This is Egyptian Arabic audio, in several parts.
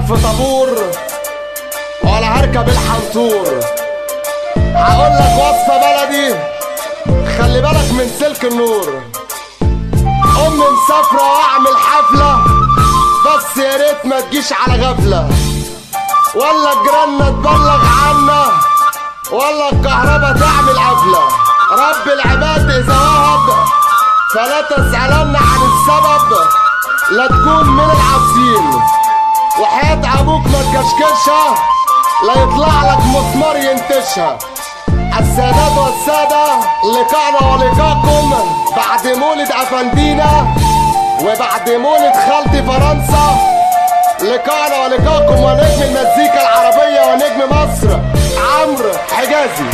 في طابور ولا هركب الحنطور هقول لك وصفة بلدي خلي بالك من سلك النور أمي مسافرة وأعمل حفلة بس يا ريت ما تجيش على غفلة ولا جيراننا تبلغ عنا ولا الكهرباء تعمل قفلة رب العباد إذا وهب فلا تسألن عن السبب لا تكون من العاصين وحياة أبوك ما تكشكشها لا يطلع لك مسمار ينتشها السادات والسادة لقاءنا ولقاءكم بعد مولد أفندينا وبعد مولد خالتي فرنسا لقاءنا ولقاءكم ونجم المزيكا العربية ونجم مصر عمرو حجازي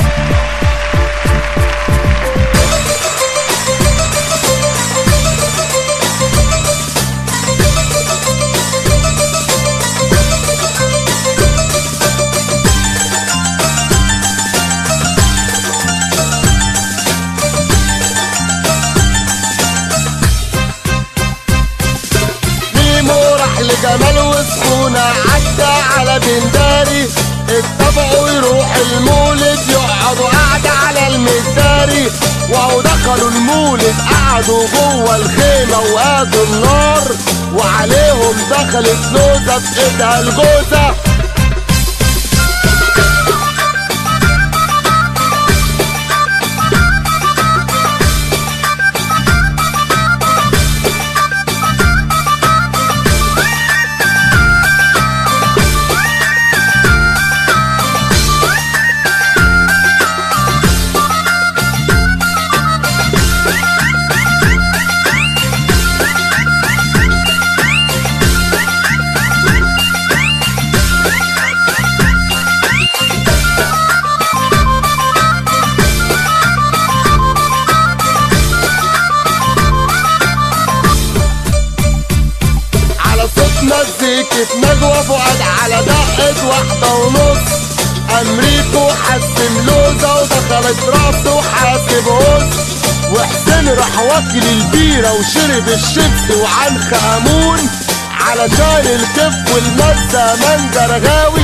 ميمو راح لجمال وسخونة عدى على بنداري اتفقوا يروح المولد يقعدوا قعدة على المداري وهو دخلوا المولد قعدوا جوه الخيمة وقادوا النار وعليهم دخلت لوزة في ايدها الجوزة على صوت مزيكة نجوى فؤاد على دقة واحدة ونص أمريكو حسم لوزة ودخلت راسه وحاسب هز وحسين راح واكل البيرة وشرب الشيبس وعنخ أمون علشان الكف والمزة مانجا رغاوي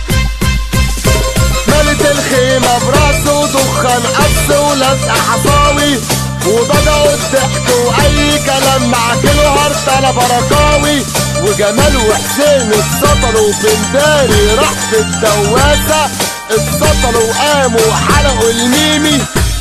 ملت الخيمة براسه دخان قص ولزق حصاوي وبدأوا الضحك وأي كلام مع كيلو هرطلة بركاوي وجمال وحسين اتسطلوا في الداري راح في الدواسة اتسطلوا وقاموا وحلقوا الميمي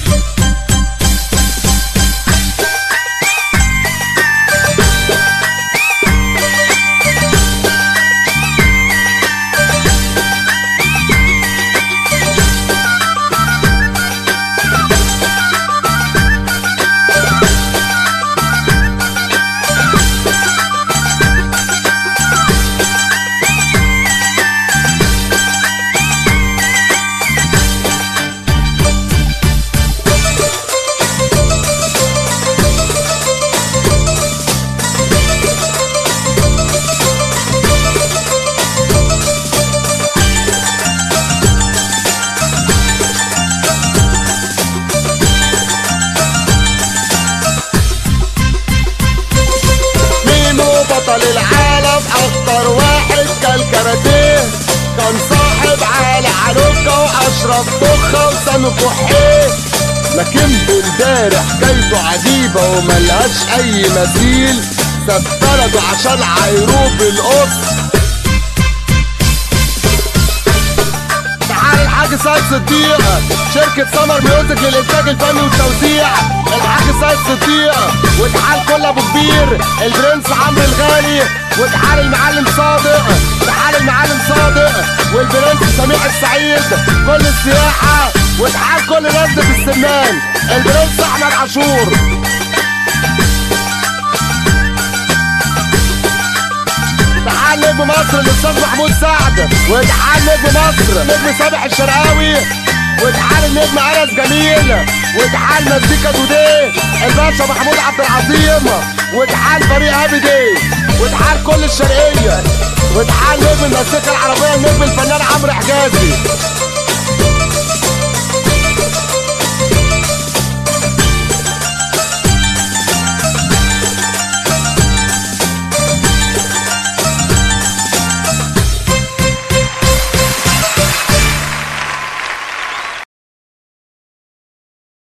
ميمو بطل العالم اكتر واحد كالكاراتيه كان صاحب عالي عنوكة واشرف بخة وسامي كحيه لكن بندار حكايته عجيبة وملهاش اي مثيل ساب بلده عشان عيروب القص تعال الحاج سيد صديق شركة سمر ميوزك للإنتاج الفني والتوزيع الحاج سيد صديق وتعال كل أبو كبير البرنس عمرو الغالي وتعال المعلم صادق تعال المعلم صادق والبرنس سميح السعيد كل السياحة وتعال كل نزلة السمان البرنس أحمد عاشور تعال نجم مصر الاستاذ محمود سعد وتعال نجم مصر نجم سامح الشرقاوي وتعال النجم انس جميل وتعال مزيكا دوديه الباشا محمود عبد العظيم وتعال فريق هابي دي وتعال كل الشرقيه وتعال نجم المزيكا العربيه النجم الفنان عمرو حجازي